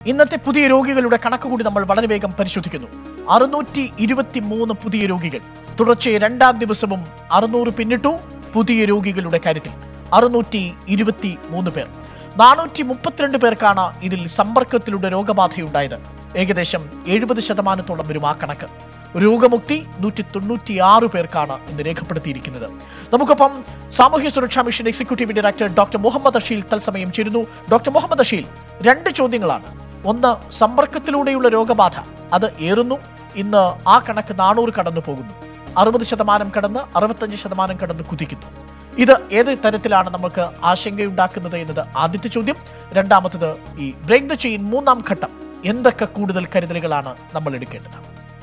ഇന്നത്തെ പുതിയ രോഗികളുടെ കണക്ക് കൂടി നമ്മൾ വളരെ വേഗം പരിശോധിക്കുന്നു അറുന്നൂറ്റി ഇരുപത്തി മൂന്ന് പുതിയ രോഗികൾ തുടർച്ചയായി രണ്ടാം ദിവസവും അറുന്നൂറ് പിന്നിട്ടു പുതിയ രോഗികളുടെ കാര്യത്തിൽ അറുന്നൂറ്റി ഇരുപത്തി മൂന്ന് പേർ നാനൂറ്റി മുപ്പത്തിരണ്ട് പേർക്കാണ് ഇതിൽ സമ്പർക്കത്തിലൂടെ രോഗബാധയുണ്ടായത് ഏകദേശം എഴുപത് ശതമാനത്തോളം വരും ആ കണക്ക് രോഗമുക്തി നൂറ്റി തൊണ്ണൂറ്റി ആറ് പേർക്കാണ് ഇന്ന് രേഖപ്പെടുത്തിയിരിക്കുന്നത് നമുക്കൊപ്പം സാമൂഹ്യ സുരക്ഷാ mission executive director doctor Muhammad Asheel തത്സമയം ചേരുന്നു ഡോക്ടർ മുഹമ്മദ് അഷീൽ രണ്ട് ചോദ്യങ്ങളാണ് ഒന്ന് സമ്പർക്കത്തിലൂടെയുള്ള രോഗബാധ അത് ഏറുന്നു ഇന്ന് ആ കണക്ക് നാനൂറ് കടന്നു പോകുന്നു അറുപത് ശതമാനം കടന്ന് അറുപത്തഞ്ച് ശതമാനം കടന്ന് കുതിക്കുന്നു ഇത് ഏത് തരത്തിലാണ് നമുക്ക് ആശങ്കയുണ്ടാക്കുന്നത് എന്നത് ആദ്യത്തെ ചോദ്യം രണ്ടാമത്തത് ഈ ബ്രേക്ക് ദ ചെയിൻ മൂന്നാം ഘട്ടം എന്തൊക്കെ കൂടുതൽ കരുതലുകളാണ് നമ്മൾ എടുക്കേണ്ടത്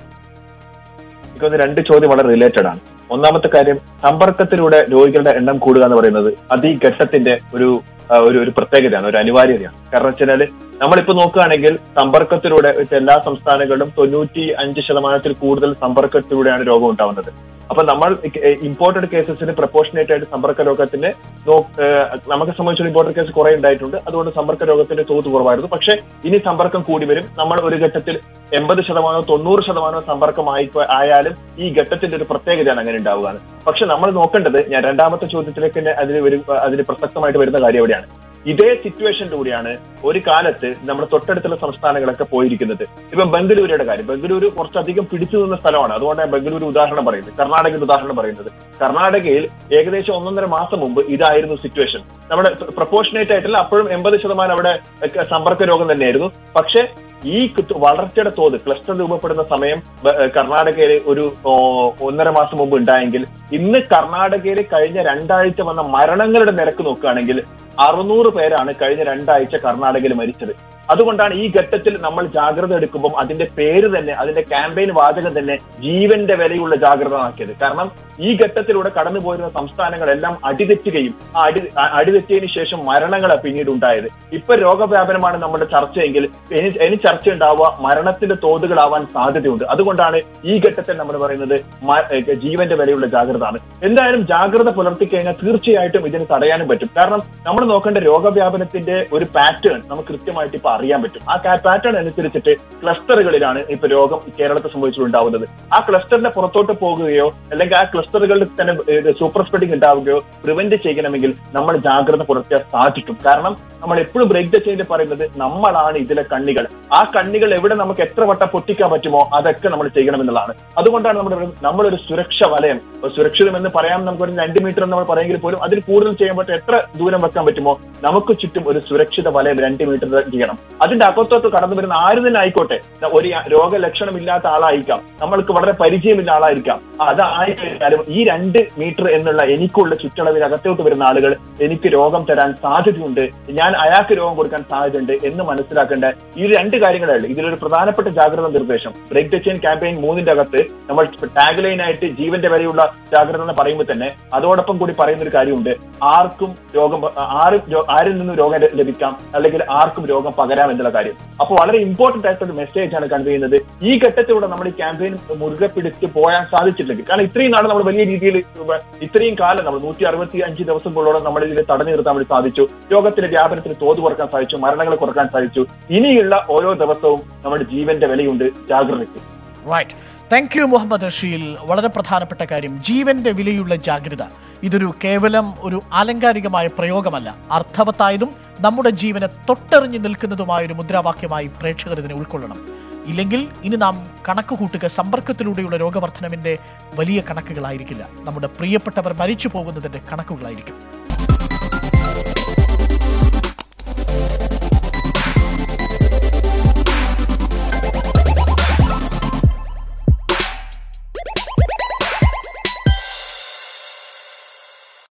എനിക്ക് തോന്നുന്നു രണ്ട് ചോദ്യം വളരെ റിലേറ്റഡ് ആണ് ഒന്നാമത്തെ കാര്യം സമ്പർക്കത്തിലൂടെ രോഗികളുടെ എണ്ണം കൂടുക എന്ന് പറയുന്നത് അത് ഈ ഘട്ടത്തിന്റെ ഒരു ആ, ഒരു ഒരു പ്രത്യേകതയാണ് ഒരു അനിവാര്യതയാണ് കാരണം വെച്ചാല് നമ്മളിപ്പോ നോക്കുകയാണെങ്കിൽ സമ്പർക്കത്തിലൂടെ വെച്ച് എല്ലാ സംസ്ഥാനങ്ങളിലും തൊണ്ണൂറ്റി അഞ്ച് ശതമാനത്തിൽ കൂടുതൽ സമ്പർക്കത്തിലൂടെയാണ് രോഗം ഉണ്ടാവുന്നത് അപ്പൊ നമ്മൾ ഇമ്പോർട്ടഡ് കേസസിന് പ്രപ്പോർഷനേറ്റ് ആയിട്ട് സമ്പർക്ക രോഗത്തിന് നോ- ഏഹ് നമുക്ക് സംബന്ധിച്ചുള്ള ഇമ്പോർട്ടഡ് കേസ് കുറെ ഉണ്ടായിട്ടുണ്ട് അതുകൊണ്ട് സമ്പർക്ക രോഗത്തിന്റെ തോത് കുറവായിരുന്നു പക്ഷെ ഇനി സമ്പർക്കം കൂടി വരും നമ്മൾ ഒരു ഘട്ടത്തിൽ എൺപത് ശതമാനമോ തൊണ്ണൂറ് ശതമാനമോ സമ്പർക്കമായി ആയാലും ഈ ഘട്ടത്തിന്റെ ഒരു പ്രത്യേകതയാണ് അങ്ങനെ ഉണ്ടാവുകയാണ് പക്ഷെ നമ്മൾ നോക്കേണ്ടത് ഞാൻ രണ്ടാമത്തെ ചോദ്യത്തിലേക്ക് തന്നെ അതിന് വരും അതിന് പ്രസക്തമായിട്ട് വരുന്ന കാര്യം എവിടെയാണ് ഇതേ സിറ്റുവേഷനിലൂടെയാണ് ഒരു കാലത്ത് നമ്മുടെ തൊട്ടടുത്തുള്ള സംസ്ഥാനങ്ങളൊക്കെ പോയിരിക്കുന്നത് ഇപ്പം ബംഗളൂരുയുടെ കാര്യം ബംഗളൂരു കുറച്ചധികം പിടിച്ചു നിന്ന സ്ഥലമാണ് അതുകൊണ്ടാണ് ബംഗളൂരു ഉദാഹരണം പറയുന്നത് കർണാടകയുടെ ഉദാഹരണം പറയുന്നത് കർണാടകയിൽ ഏകദേശം ഒന്നൊന്നര മാസം മുമ്പ് ഇതായിരുന്നു സിറ്റുവേഷൻ നമ്മുടെ പ്രപ്പോർഷനേറ്റ് ആയിട്ടല്ല അപ്പോഴും എൺപത് ശതമാനം അവിടെ ഒക്കെ സമ്പർക്ക രോഗം തന്നെയായിരുന്നു പക്ഷെ ഈ കുത്ത് വളർച്ചയുടെ തോത് ക്ലസ്റ്റർ രൂപപ്പെടുന്ന സമയം ബ- ഏഹ് കർണാടകയിൽ ഒരു ഓ, ഒന്നര മാസം മുമ്പ് ഉണ്ടായെങ്കിൽ ഇന്ന് കർണാടകയിൽ കഴിഞ്ഞ രണ്ടാഴ്ച വന്ന മരണങ്ങളുടെ നിരക്ക് നോക്കുകയാണെങ്കിൽ അറുന്നൂറ് പേരാണ് കഴിഞ്ഞ രണ്ടാഴ്ച കർണാടകയിൽ മരിച്ചത് അതുകൊണ്ടാണ് ഈ ഘട്ടത്തിൽ നമ്മൾ ജാഗ്രത എടുക്കുമ്പോൾ അതിന്റെ പേര് തന്നെ അതിന്റെ ക്യാമ്പയിൻ വാചകം തന്നെ ജീവന്റെ വിലയുള്ള ജാഗ്രത ആക്കിയത് കാരണം ഈ ഘട്ടത്തിലൂടെ കടന്നു പോയിരുന്ന സംസ്ഥാനങ്ങളെല്ലാം അടിതെറ്റുകയും ആ അടി ആ അടിതെറ്റിയതിനു ശേഷം മരണങ്ങളാണ് പിന്നീട് ഉണ്ടായത് ഇപ്പൊ രോഗവ്യാപനമാണ് നമ്മുടെ ചർച്ചയെങ്കിൽ ഇനി ഇനി ചർച്ച ഉണ്ടാവുക മരണത്തിന്റെ തോതുകളാവാൻ സാധ്യതയുണ്ട് അതുകൊണ്ടാണ് ഈ ഘട്ടത്തിൽ നമ്മൾ പറയുന്നത് മ- ഏഹ് ജീവന്റെ വിലയുള്ള ജാഗ്രത ആണ് എന്തായാലും ജാഗ്രത പുലർത്തി കഴിഞ്ഞാൽ തീർച്ചയായിട്ടും ഇതിന് തടയാനും പറ്റും കാരണം നമ്മൾ നോക്കേണ്ട രോഗവ്യാപനത്തിന്റെ ഒരു പാറ്റേൺ നമുക്ക് കൃത്യമായിട്ട് ഇപ്പൊ അറിയാൻ പറ്റും ആ പാറ്റേൺ അനുസരിച്ചിട്ട് ക്ലസ്റ്ററുകളിലാണ് ഇപ്പൊ രോഗം കേരളത്തിൽ സംഭവിച്ചിട്ടുണ്ടാവുന്നത് ആ ക്ലസ്റ്ററിന്റെ പുറത്തോട്ട് പോകുകയോ അല്ലെങ്കിൽ ആ ക്ലസ്റ്ററുകളിൽ തന്നെ സൂപ്പർ സ്പ്രെഡിംഗ് ഉണ്ടാവുകയോ പ്രിവെന്റ് ചെയ്യണമെങ്കിൽ നമ്മൾ ജാഗ്രത പുലർത്തിയാൽ സാധിക്കും കാരണം നമ്മൾ എപ്പോഴും ബ്രേക്ക് ദ ചെയിൻ പറയുന്നത് നമ്മളാണ് ഇതിലെ കണ്ണികൾ ആ കണ്ണികൾ എവിടെ നമുക്ക് എത്ര വട്ടം പൊട്ടിക്കാൻ പറ്റുമോ അതൊക്കെ നമ്മൾ ചെയ്യണമെന്നുള്ളതാണ് അതുകൊണ്ടാണ് നമ്മുടെ നമ്മളൊരു സുരക്ഷ വലയം ഒരു സുരക്ഷിതം എന്ന് പറയാൻ നമുക്ക് ഒരു രണ്ട് മീറ്റർ എന്ന് നമ്മൾ പറയുമെങ്കിൽ പോലും അതിൽ കൂടുതൽ ചെയ്യാൻ പറ്റും എത്ര ദൂരം വെക്കാൻ പറ്റുമോ നമുക്ക് ചുറ്റും ഒരു സുരക്ഷിത വലയം രണ്ട് മീറ്റർ ചെയ്യണം അതിന്റെ അകത്തോട്ട് കടന്നു വരുന്ന ആര് തന്നെ ആയിക്കോട്ടെ ഒരു രോഗലക്ഷണമില്ലാത്ത ആളായിരിക്കാം നമ്മൾക്ക് വളരെ പരിചയമില്ല ആളായിരിക്കാം അതായി കഴിഞ്ഞാലും ഈ രണ്ട് മീറ്റർ എന്നുള്ള എനിക്കുള്ള ചുറ്റളവിൽ അകത്തോട്ട് വരുന്ന ആളുകൾ എനിക്ക് രോഗം തരാൻ സാധ്യതയുണ്ട് ഞാൻ അയാൾക്ക് രോഗം കൊടുക്കാൻ സാധ്യതയുണ്ട് എന്ന് മനസ്സിലാക്കേണ്ട ഈ രണ്ട് കാര്യങ്ങളേ ഉള്ളൂ ഇതിലൊരു പ്രധാനപ്പെട്ട ജാഗ്രത നിർദ്ദേശം ബ്രേക്ക് ദ ചെയിൻ ക്യാമ്പയിൻ മൂന്നിന്റെ അകത്ത് നമ്മൾ ടാഗ് ലൈനായിട്ട് ജീവന്റെ വരെയുള്ള ജാഗ്രത എന്ന് പറയുമ്പോൾ തന്നെ അതോടൊപ്പം കൂടി പറയുന്ന ഒരു കാര്യമുണ്ട് ആർക്കും രോഗം ആരും രോ- ആരിൽ നിന്നും രോഗം ല- ലഭിക്കാം അല്ലെങ്കിൽ ആർക്കും രോഗം പകരാം എന്നുള്ള കാര്യം അപ്പോൾ വളരെ ഇമ്പോർട്ടന്റ് ആയിട്ടൊരു മെസ്സേജ് ആണ് കൺവേ ചെയ്യുന്നത് ഈ ഘട്ടത്തിലൂടെ നമ്മൾ ഈ ക്യാമ്പയിൻ മുറുകെ പിടിച്ച് പോയാൻ സാധിച്ചില്ലെങ്കിൽ കാരണം ഇത്രയും നാൾ നമ്മൾ വലിയ രീതിയിൽ ഇത്രയും കാലം നമ്മൾ നൂറ്റി അറുപത്തി അഞ്ച് ദിവസങ്ങളോളം നമ്മൾ ഇതിൽ തടഞ്ഞു നിർത്താൻ വേണ്ടി സാധിച്ചു രോഗത്തിന്റെ വ്യാപനത്തിന് തോത് കുറക്കാൻ സാധിച്ചു മരണങ്ങൾ കുറക്കാൻ സാധിച്ചു ഇനിയുള്ള ഓരോ ദിവസവും നമ്മുടെ ജീവന്റെ വിലയുണ്ട് ജാഗ്രതയ്ക്ക് right thank you Muhammad Rasheel വളരെ പ്രധാനപ്പെട്ട കാര്യം ജീവന്റെ വിലയുള്ള ജാഗ്രത ഇതൊരു കേവലം ഒരു ആലങ്കാരികമായ പ്രയോഗമല്ല അർത്ഥവത്തായതും നമ്മുടെ ജീവനെ തൊട്ടെറിഞ്ഞു നിൽക്കുന്നതുമായ ഒരു മുദ്രാവാക്യമായി പ്രേക്ഷകർ ഇതിനെ ഉൾക്കൊള്ളണം ഇല്ലെങ്കിൽ ഇനി നാം കണക്ക് കൂട്ടുക സമ്പർക്കത്തിലൂടെയുള്ള രോഗവർദ്ധനവിന്റെ വലിയ കണക്കുകളായിരിക്കില്ല നമ്മുടെ പ്രിയപ്പെട്ടവർ മരിച്ചു പോകുന്നതിന്റെ കണക്കുകളായിരിക്കും